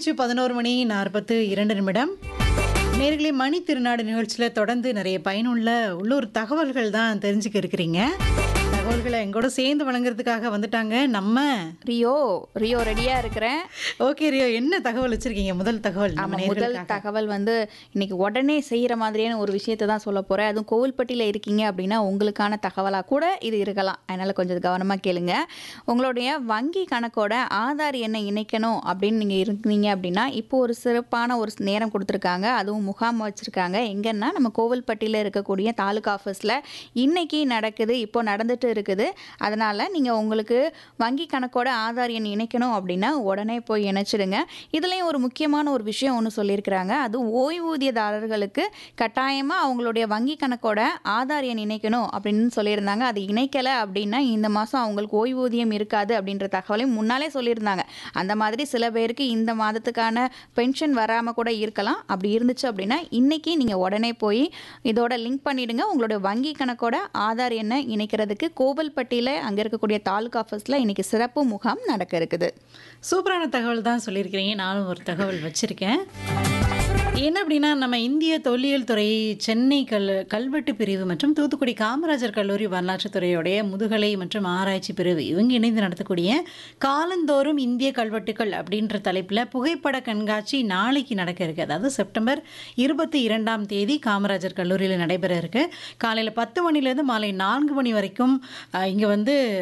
ஆயிடுச்சு பதினோரு மணி நாற்பத்து இரண்டு நிமிடம் நேர்களே மணி திருநாடு நிகழ்ச்சியில் தொடர்ந்து நிறைய பயனுள்ள உள்ளூர் தகவல்கள் தான் தெரிஞ்சுக்க இருக்கிறீங்க தகவல்களை எங்கூட சேர்ந்து வழங்குறதுக்காக வந்துட்டாங்க நம்ம ரியோ ரியோ ரெடியா இருக்கிறேன் ஓகே ரியோ என்ன தகவல் வச்சிருக்கீங்க முதல் தகவல் நம்ம ஆமா முதல் நேர்களுக்காக தகவல் வந்து இன்னைக்கு உடனே செய்யற மாதிரியான ஒரு விஷயத்தை தான் சொல்ல போறேன் அதுவும் கோவில்பட்டியில இருக்கீங்க அப்படின்னா உங்களுக்கான தகவலா கூட இது இருக்கலாம் அதனால கொஞ்சம் கவனமா கேளுங்க உங்களுடைய வங்கி கணக்கோட ஆதார் எண்ணை இணைக்கணும் அப்படின்னு நீங்க இருக்கீங்க அப்படின்னா இப்போ ஒரு சிறப்பான ஒரு நேரம் கொடுத்துருக்காங்க அதுவும் முகாம் வச்சிருக்காங்க எங்கன்னா நம்ம கோவில்பட்டியில இருக்கக்கூடிய தாலுகா ஆஃபீஸில் இன்னைக்கு நடக்குது இப்போ நடந்துட்டு இருக்குது அதனால நீங்க உங்களுக்கு வங்கி கணக்கோட ஆதார் எண் இணைக்கணும் அப்படின்னா உடனே போய் இணைச்சிடுங்க இதுலேயும் ஒரு முக்கியமான ஒரு விஷயம் ஒன்று சொல்லியிருக்கிறாங்க அது ஓய்வூதியதாரர்களுக்கு கட்டாயமாக அவங்களுடைய வங்கி கணக்கோட ஆதார் எண் இணைக்கணும் அப்படின்னு சொல்லியிருந்தாங்க அது இணைக்கலை அப்படின்னா இந்த மாதம் அவங்களுக்கு ஓய்வூதியம் இருக்காது அப்படின்ற தகவலையும் முன்னாலே சொல்லியிருந்தாங்க அந்த மாதிரி சில பேருக்கு இந்த மாதத்துக்கான பென்ஷன் வராமல் கூட இருக்கலாம் அப்படி இருந்துச்சு அப்படின்னா இன்னைக்கு நீங்கள் உடனே போய் இதோட லிங்க் பண்ணிடுங்க உங்களுடைய வங்கி கணக்கோட ஆதார் எண்ணை இணைக்கிறதுக்கு கோவில்பட்டியில் அங்கே இருக்கக்கூடிய தாலுகா ஆஃபீஸில் இன்னைக்கு சிறப்பு முகாம் நடக்க இருக்குது சூப்பரான தகவல் தான் சொல்லியிருக்கிறீங்க நானும் ஒரு தகவல் வச்சுருக்கேன் என்ன அப்படின்னா நம்ம இந்திய தொல்லியல் துறை சென்னை கல் கல்வெட்டு பிரிவு மற்றும் தூத்துக்குடி காமராஜர் கல்லூரி வரலாற்றுத் துறையுடைய முதுகலை மற்றும் ஆராய்ச்சி பிரிவு இவங்க இணைந்து நடத்தக்கூடிய காலந்தோறும் இந்திய கல்வெட்டுகள் அப்படின்ற தலைப்பில் புகைப்பட கண்காட்சி நாளைக்கு நடக்க இருக்கு அதாவது செப்டம்பர் இருபத்தி இரண்டாம் தேதி காமராஜர் கல்லூரியில் நடைபெற இருக்கு காலையில் பத்து மணிலேருந்து மாலை நான்கு மணி வரைக்கும் இங்கே வந்து